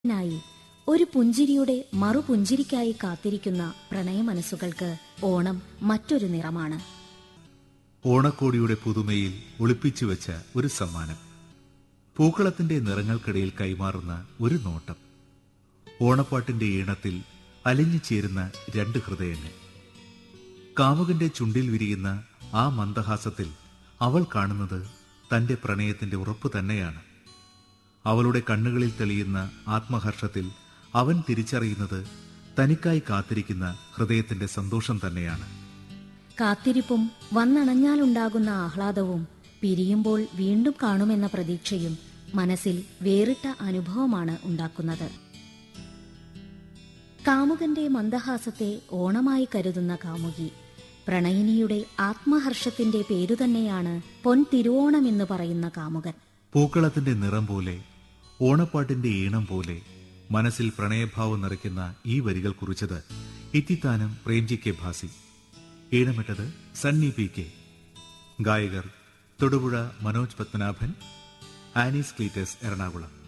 നായി ഒരു പുഞ്ചിരിയുടെ മറുപുഞ്ചിരിക്കായി കാത്തിരിക്കുന്ന പ്രണയമനസ്സുകൾക്ക് ഓണം മറ്റൊരു നിറമാണ് ഓണക്കോടിയുടെ പുതുമയിൽ ഒളിപ്പിച്ചു വെച്ച ഒരു സമ്മാനം പൂക്കളത്തിന്റെ നിറങ്ങൾക്കിടയിൽ കൈമാറുന്ന ഒരു നോട്ടം ഓണപ്പാട്ടിന്റെ ഈണത്തിൽ അലിഞ്ഞു ചേരുന്ന രണ്ട് ഹൃദയങ്ങൾ കാമുകന്റെ ചുണ്ടിൽ വിരിയുന്ന ആ മന്ദഹാസത്തിൽ അവൾ കാണുന്നത് തന്റെ പ്രണയത്തിന്റെ ഉറപ്പ് തന്നെയാണ് അവളുടെ കണ്ണുകളിൽ തെളിയുന്ന ആത്മഹർഷത്തിൽ അവൻ തിരിച്ചറിയുന്നത് തനിക്കായി കാത്തിരിക്കുന്ന ഹൃദയത്തിന്റെ സന്തോഷം തന്നെയാണ് കാത്തിരിപ്പും വന്നണഞ്ഞാലുണ്ടാകുന്ന ആഹ്ലാദവും പിരിയുമ്പോൾ വീണ്ടും കാണുമെന്ന പ്രതീക്ഷയും മനസ്സിൽ വേറിട്ട അനുഭവമാണ് ഉണ്ടാക്കുന്നത് കാമുകന്റെ മന്ദഹാസത്തെ ഓണമായി കരുതുന്ന കാമുകി പ്രണയിനിയുടെ ആത്മഹർഷത്തിന്റെ പേരു തന്നെയാണ് പൊൻ തിരുവോണമെന്ന് പറയുന്ന കാമുകൻ പൂക്കളത്തിന്റെ നിറം പോലെ ഓണപ്പാട്ടിന്റെ ഈണം പോലെ മനസ്സിൽ പ്രണയഭാവം നിറയ്ക്കുന്ന ഈ വരികൾ കുറിച്ചത് ഇത്തിത്താനം പ്രേംജി കെ ഭാസി ഈണമിട്ടത് സണ്ണി പി കെ ഗായകർ തൊടുപുഴ മനോജ് പത്മനാഭൻ ആനീസ് ക്ലീറ്റസ് എറണാകുളം